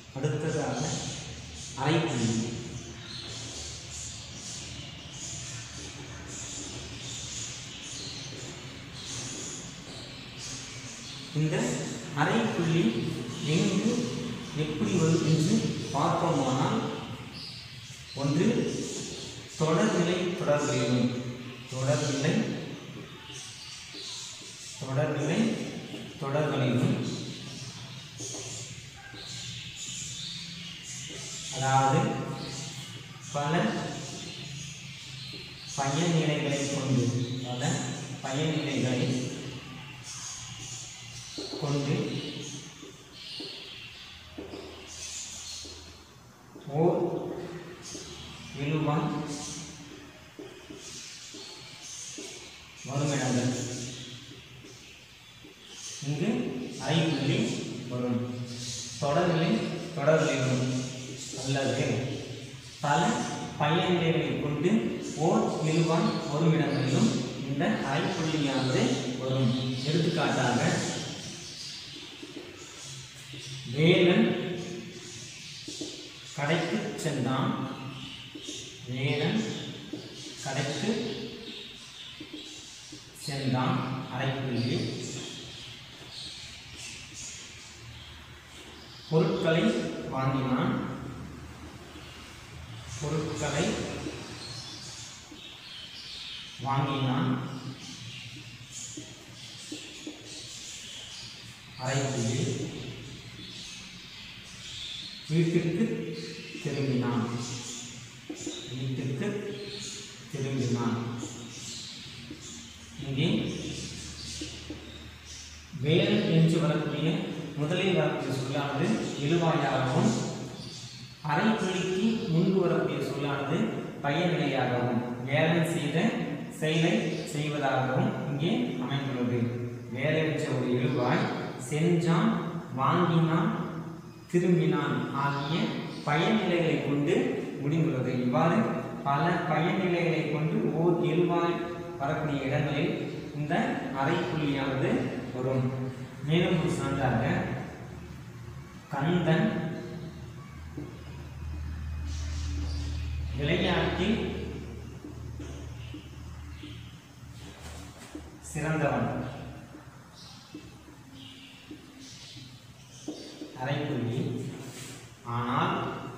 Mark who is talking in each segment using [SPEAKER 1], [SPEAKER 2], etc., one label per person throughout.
[SPEAKER 1] அடுத்ததாக அரைப்புள்ளி இந்த அரைப்புள்ளி எங்கு எப்படி வரும் என்று பார்ப்போமானால் ஒன்று தொடர்நிலை தொடர்பிலும் தொடர்நிலை தொடர்நிலை தொடர்களிலும் அதாவது பல பயனிலைகளை கொண்டு பல பயனிலைகளை கொண்டு ஓர் இழுவான் வருமிடங்கள் இங்கு ஐப்புள்ளி வரும் தொடர்நிலை தொடர்நிலை வரும் அல்லது பல பயனிலைகளை கொண்டு ஓர் இழுவான் வருமிடங்களிலும் இந்த அரைப்புள்ளியானது வரும் எடுத்துக்காட்டாக வேலன் கடைக்கு சென்றான் வேலன் கடைக்கு சென்றான் அரைப்புள்ளி பொருட்களை வாங்கினான் பொருட்களை வாங்கினான் அரைப்புள்ளி வீட்டுக்கு திரும்பினான் வீட்டுக்கு திரும்பினான் இங்கே வேலன் என்று வரக்கூடிய முதலில் வரக்கூடிய சொல்லானது இழுவாயாகவும் அரைப்புள்ளிக்கு முன்பு வரக்கூடிய சொல்லானது பயனிலையாகவும் வேலன் செய்த செயலை செய்வதாகவும் இங்கே அமைந்துள்ளது வேலை என்ற ஒரு இழுவாய் சென்றான் வாங்கினான் திரும்பினான் ஆகிய பயனிலைகளை கொண்டு முடிந்துள்ளது இவ்வாறு பல பயனிலைகளை கொண்டு ஓர் இழுவாய் வரக்கூடிய இடங்களில் இந்த அரைப்புள்ளியானது வரும் மேலும் ஒரு சான்றாக கந்தன் விளையாட்டில் சிறந்தவன் அரைப்புள்ளி ஆனால்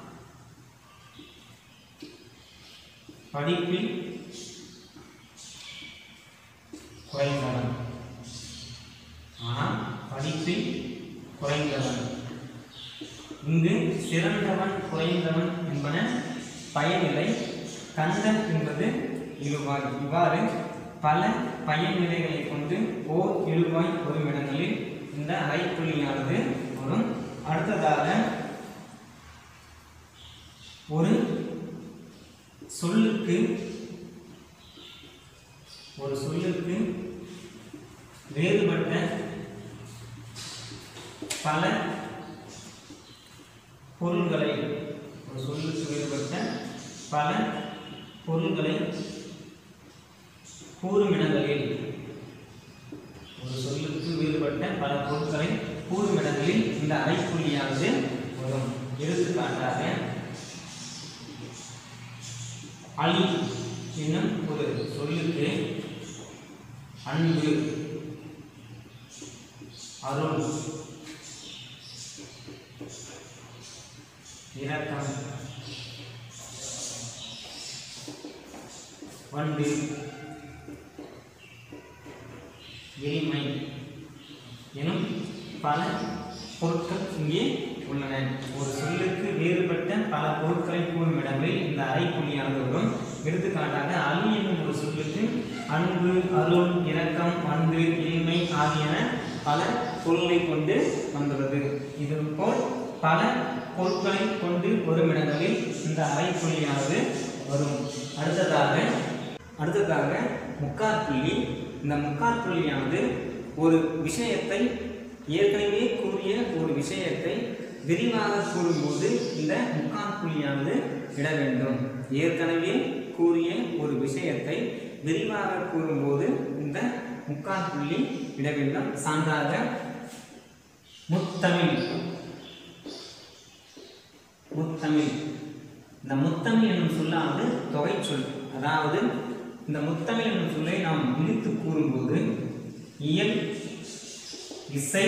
[SPEAKER 1] படிப்பில் குறைந்தவன் ஆனால் படிப்பில் குறைந்தவன் இங்கு சிறந்தவன் குறைந்தவன் என்பன பயனிலை கந்தன் என்பது இழுவாய் இவ்வாறு பல பயனிலைகளை கொண்டு ஓர் இழுவாய் வரும் இடங்களில் இந்த அரைப்புள்ளியானது வரும் அடுத்ததாக ஒரு சொல்லுக்கு ஒரு சொல்லுக்கு வேறுபட்ட பல பொருள்களை ஒரு சொல்லுக்கு வேறுபட்ட பல பொருள்களை கூறும் இடங்களில் ஒரு சொல்லுக்கு வேறுபட்ட பல பொருட்களை கூறும் இடங்களில் இந்த அரைப்புள்ளியானது வரும் எடுத்துக்காட்டாக அலி என்னும் ஒரு சொல்லுக்கு அன்பு அருள் இரக்கம் வண்டு எளிமை எனும் பல பொருட்கள் இங்கே உள்ளன ஒரு சொல்லுக்கு வேறுபட்ட பல பொருட்களை கூறும் இடங்களில் இந்த அரைப்புள்ளியானது வரும் எடுத்துக்காட்டாக அலி என்னும் ஒரு சொல்லுக்கு அன்பு அருள் இரக்கம் அன்பு எளிமை ஆகியன பல பொருளை கொண்டு வந்துள்ளது இதுபோல் பல பொருட்களை கொண்டு வரும் இடங்களில் இந்த அரைப்புள்ளியானது வரும் அடுத்ததாக அடுத்ததாக முக்கால் புள்ளி இந்த முக்கால் புள்ளியானது ஒரு விஷயத்தை ஏற்கனவே கூறிய ஒரு விஷயத்தை விரிவாக கூறும்போது இந்த முக்கால் புள்ளியானது இட வேண்டும் ஏற்கனவே கூறிய ஒரு விஷயத்தை விரிவாக கூறும்போது இந்த முக்கால் புள்ளி இட வேண்டும் சான்றாக முத்தமிழ் முத்தமிழ் இந்த முத்தமிழ் என்னும் சொல்லானது தொகை சொல் அதாவது இந்த முத்தமிழ் என்னும் சொல்லை நாம் பிரித்து கூறும்போது இயல் இசை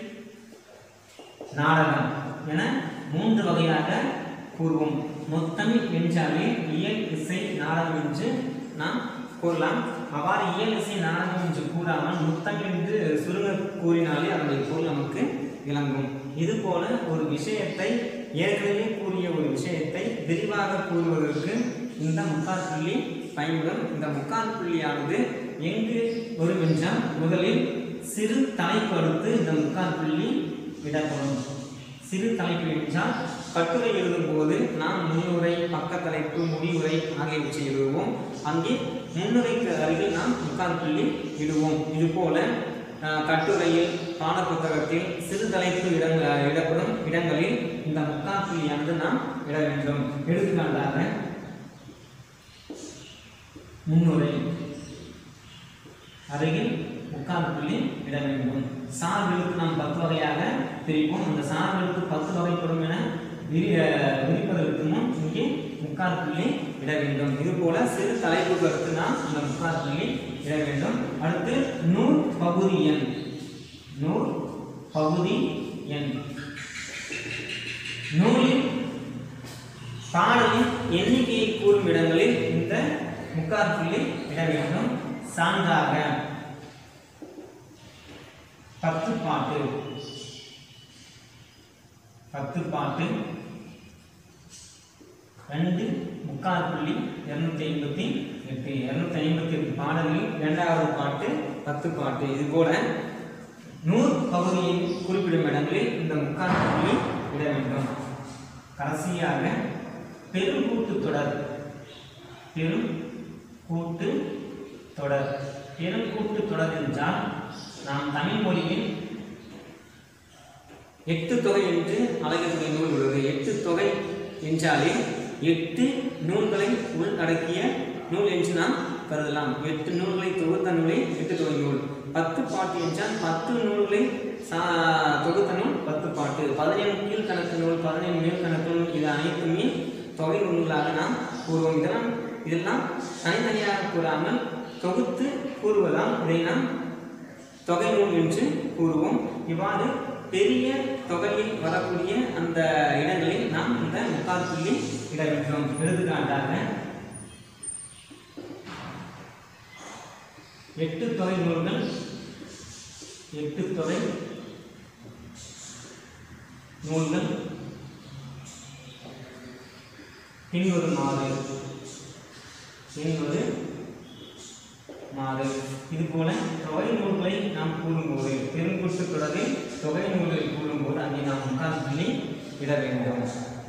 [SPEAKER 1] நாடகம் என மூன்று வகையாக கூறுவோம் முத்தமிழ் என்றாலே இயல் இசை நாடகம் என்று நாம் கூறலாம் அவ்வாறு இயல் இசை நாடகம் என்று கூறாமல் முத்தமிழ் என்று சுருங்க கூறினாலே அதனுடைய பொருள் நமக்கு விளங்கும் இது போல ஒரு விஷயத்தை ஏற்கனவே கூறிய ஒரு விஷயத்தை விரிவாக கூறுவதற்கு இந்த முக்கால் புள்ளி பயன்படும் இந்த முக்கால் புள்ளியானது எங்கு வரும் என்றால் முதலில் சிறு தலைப்பு அடுத்து இந்த முக்கால் புள்ளி விடப்படும் சிறு தலைப்பு என்றால் கட்டுரை எழுதும்போது நாம் முன்னுரை பக்க தலைப்பு முடிவுரை ஆகியவற்றை எழுதுவோம் அங்கே முன்னுரைக்கு அருகில் நாம் முக்கால் புள்ளி இடுவோம் இது போல அஹ், கட்டுரையில் பாடப்புத்தகத்தில் சிறு தலைப்பு இடங்க இடப்படும் இடங்களில் இந்த முக்கால் புள்ளியானது நாம் இட வேண்டும் எடுத்துக்காட்டாக முன்னுரை அருகில் முக்கால் புள்ளி இட வேண்டும் சார்பெழுத்து நாம் பத்து வகையாக பிரிப்போம் அந்த சார்பெழுத்து பத்து வகைப்படும் என விரி அஹ் விரிப்பதற்கு முன் இங்கே முக்கால் புள்ளி இட வேண்டும் இது போல சிறு தலைப்பு கருத்து நாம் அந்த முக்கால் புள்ளி இட வேண்டும் அடுத்து நூல் பகுதி எண் நூல் பகுதி எண் நூலில் பாடலின் எண்ணிக்கையை கூறும் இடங்களில் இந்த முக்கால் புள்ளி இட வேண்டும் சான்றாக பத்து பாட்டு பத்து பாட்டு ரெண்டு முக்கால் புள்ளி இரநூத்தி ஐம்பத்தி எட்டு இரநூத்தி ஐம்பத்தி எட்டு பாடல்களில் இரண்டாவது பாட்டு பத்து பாட்டு இது போல நூறு பகுதியின் குறிப்பிடும் இடங்களில் இந்த முக்கால் புள்ளி இட வேண்டும் கடைசியாக பெருங்கூட்டு தொடர் பெரும் கூட்டு தொடர் பெருங்கூட்டு தொடர் என்றால் நாம் தமிழ் மொழியில் எட்டு தொகை என்று அழகக்கூடிய நூல் உள்ளது எட்டு தொகை என்றாலே எட்டு நூல்களை உள்ளடக்கிய நூல் என்று நாம் கருதலாம் எட்டு நூல்களை தொகுத்த நூலே எட்டு தொகை நூல் பத்து பாட்டு என்றால் பத்து நூல்களை சா- தொகுத்த நூல் பத்து பாட்டு பதினேழு கீழ்கணக்கு நூல் பதினேழு மேல்கணக்கு நூல் இது அனைத்துமே தொகை நூல்களாக நாம் கூறுவோம் இதெல்லாம் இதெல்லாம் தனித்தனியாக கூறாமல் தொகுத்து கூறுவதால் இதை நாம் தொகை நூல் என்று கூறுவோம் இவ்வாறு பெரிய தொகையில் வரக்கூடிய அந்த இடங்களில் நாம் இந்த முக்கால் புள்ளி இட வேண்டும் எடுத்துக்காட்டாக எட்டு தொகை நூல்கள் எட்டு தொகை நூல்கள் பின்வருமாறு பின்வரு மாறு இது போல தொகை நூல்களை நாம் கூறும்போது பெருங்குட்டு தொடரில் தொகை நூல்களை கூறும்போது அங்கே நாம் முக்கால் புள்ளி இட வேண்டும்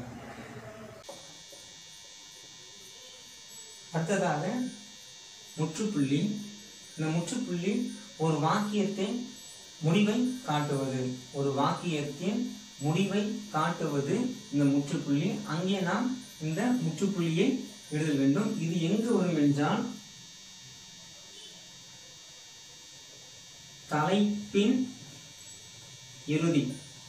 [SPEAKER 1] அடுத்ததாக முற்றுப்புள்ளி இந்த முற்றுப்புள்ளி ஒரு வாக்கியத்தின் முடிவை காட்டுவது ஒரு வாக்கியத்தின் முடிவை காட்டுவது இந்த முற்றுப்புள்ளி அங்கே நாம் இந்த முற்றுப்புள்ளியை எழுத வேண்டும் இது எங்கு வரும் என்றால் தலைப்பின் இறுதி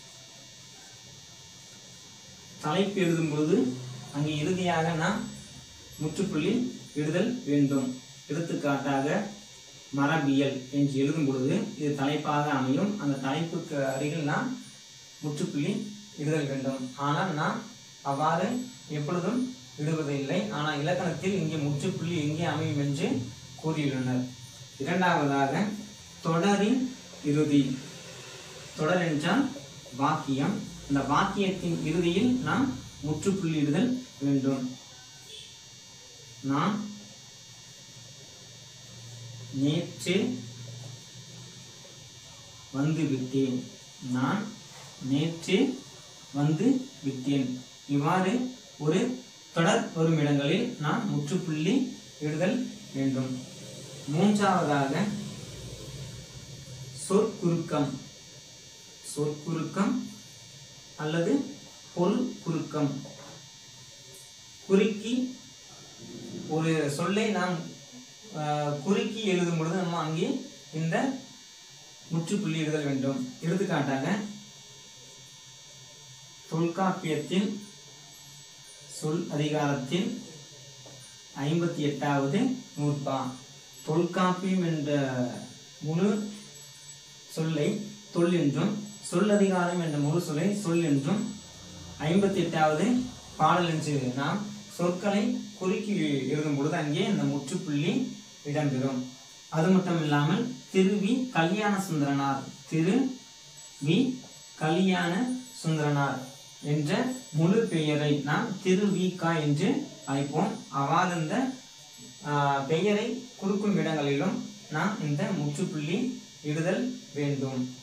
[SPEAKER 1] தலைப்பு எழுதும் பொழுது அங்கே இறுதியாக நாம் முற்றுப்புள்ளி இடுதல் வேண்டும் எடுத்துக்காட்டாக மரபியல் என்று எழுதும் பொழுது இது தலைப்பாக அமையும் அந்த தலைப்புக்கு அருகில் நாம் முற்றுப்புள்ளி இடுதல் வேண்டும் ஆனால் நாம் அவ்வாறு எப்பொழுதும் இடுவதில்லை ஆனால் இலக்கணத்தில் இங்கே முற்றுப்புள்ளி எங்கே அமையும் என்று கூறியுள்ளனர் இரண்டாவதாக தொடரின் இறுதி தொடர் என்றால் வாக்கியம் அந்த வாக்கியத்தின் இறுதியில் நாம் முற்றுப்புள்ளியிடுதல் வேண்டும் நான் நேற்று வந்து விட்டேன் நான் நேற்று வந்து விட்டேன் இவ்வாறு ஒரு தொடர் வரும் இடங்களில் நாம் முற்றுப்புள்ளி இடுதல் வேண்டும் மூன்றாவதாக சொற்குறுக்கம் சொற்குறுக்கம் அல்லது பொருள் குறுக்கம் குறுக்கி ஒரு சொல்லை நாம் ஆஹ், குறுக்கி எழுதும் பொழுது நம்ம அங்கே இந்த முற்றுப்புள்ளி எழுதல் வேண்டும் எடுத்துக்காட்டாக தொல்காப்பியத்தில் சொல் அதிகாரத்தின் ஐம்பத்தி எட்டாவது நூற்பா தொல்காப்பியம் என்ற முழு சொல்லை தொல் என்றும் சொல்லதிகாரம் என்ற முழு சொல்லை சொல் என்றும் ஐம்பத்தி எட்டாவது பாடல் என்று நாம் சொற்களை குறுக்கி எழுதும் பொழுது அங்கே இந்த முற்றுப்புள்ளி இடம்பெறும் அது மட்டும் இல்லாமல் திரு வி கல்யாண சுந்தரனார் திரு வி கல்யாண சுந்தரனார் என்ற முழு பெயரை நாம் திரு வி க என்று அழைப்போம் அவ்வாறு இந்த ஆஹ், பெயரை குறுக்கும் இடங்களிலும் நாம் இந்த முற்றுப்புள்ளி இடுதல் வேண்டும்